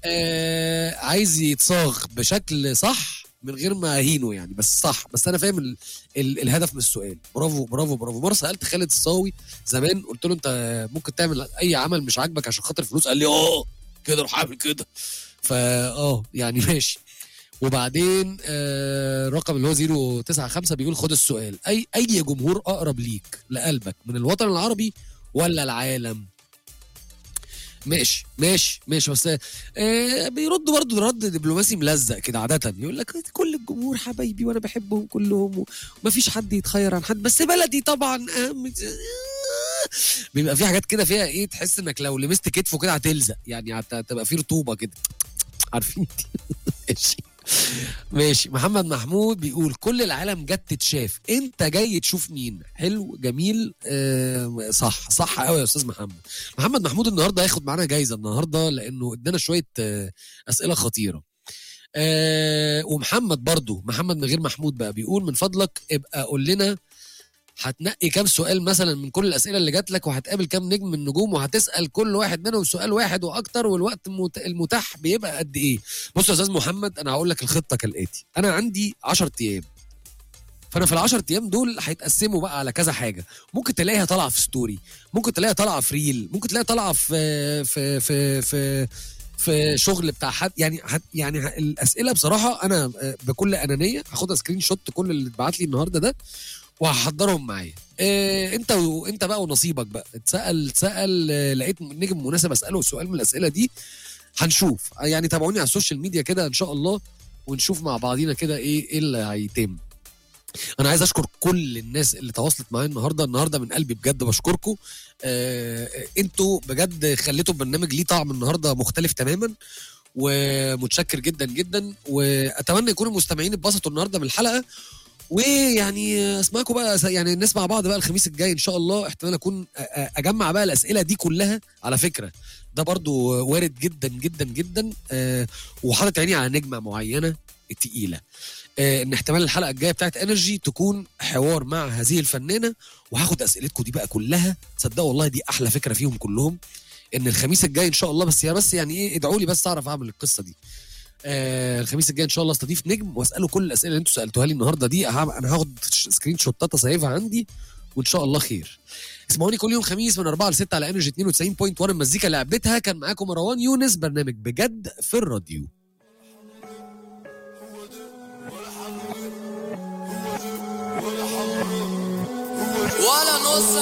آه عايز يتصاغ بشكل صح من غير ما اهينه يعني بس صح بس انا فاهم ال ال الهدف من السؤال برافو برافو برافو مره سالت خالد الصاوي زمان قلت له انت ممكن تعمل اي عمل مش عاجبك عشان خاطر فلوس قال لي اه كده روح اعمل كده فا اه يعني ماشي وبعدين آه رقم اللي هو 095 بيقول خد السؤال اي اي جمهور اقرب ليك لقلبك من الوطن العربي ولا العالم ماشي ماشي ماشي بس آه بيردوا برضه رد دبلوماسي ملزق كده عادة يقول لك كل الجمهور حبايبي وانا بحبهم كلهم ومفيش حد يتخير عن حد بس بلدي طبعا اهم بيبقى في حاجات كده فيها ايه تحس انك لو لمست كتفه كده هتلزق يعني هت- هتبقى في رطوبه كده عارفين دي؟ ماشي ماشي محمد محمود بيقول كل العالم جت تتشاف انت جاي تشوف مين حلو جميل آه صح صح قوي يا استاذ محمد محمد محمود النهارده هياخد معانا جايزه النهارده لانه ادانا شويه آه اسئله خطيره آه ومحمد برضو محمد من غير محمود بقى بيقول من فضلك ابقى قول لنا هتنقي كام سؤال مثلا من كل الاسئله اللي جات لك وهتقابل كام نجم من النجوم وهتسال كل واحد منهم سؤال واحد واكتر والوقت المت- المتاح بيبقى قد ايه بص يا استاذ محمد انا هقول لك الخطه كالاتي انا عندي 10 ايام فانا في ال 10 ايام دول هيتقسموا بقى على كذا حاجه ممكن تلاقيها طالعه في ستوري ممكن تلاقيها طالعه في ريل ممكن تلاقيها طالعه في في في في في شغل بتاع حد يعني هت- يعني ه- الاسئله بصراحه انا آه، بكل انانيه هاخدها سكرين شوت كل اللي اتبعت لي النهارده ده وهحضرهم معايا إيه انت وانت بقى ونصيبك بقى اتسال اتسال آه، لقيت نجم مناسب اساله سؤال من الاسئله دي هنشوف يعني تابعوني على السوشيال ميديا كده ان شاء الله ونشوف مع بعضينا كده ايه ايه اللي هيتم انا عايز اشكر كل الناس اللي تواصلت معايا النهارده النهارده من قلبي بجد بشكركم آه انتوا بجد خليتوا البرنامج ليه طعم النهارده مختلف تماما ومتشكر جدا جدا واتمنى يكون المستمعين اتبسطوا النهارده من الحلقه ويعني اسمعكم بقى يعني نسمع بعض بقى الخميس الجاي ان شاء الله احتمال اكون أ- أ- اجمع بقى الاسئله دي كلها على فكره ده برضو وارد جدا جدا جدا آه وحاطط عيني على نجمه معينه تقيله آه ان احتمال الحلقه الجايه بتاعت انرجي تكون حوار مع هذه الفنانه وهاخد اسئلتكم دي بقى كلها تصدقوا والله دي احلى فكره فيهم كلهم ان الخميس الجاي ان شاء الله بس يا بس يعني ايه ادعوا لي بس اعرف اعمل القصه دي آه الخميس الجاي ان شاء الله استضيف نجم واساله كل الاسئله اللي انتوا سالتوها لي النهارده دي هعم- انا هاخد سكرين شوتات اسيفها عندي وان شاء الله خير اسمعوني كل يوم خميس من 4 ل 6 على انرجي 92.1 المزيكا لعبتها كان معاكم مروان يونس برنامج بجد في الراديو ولا نص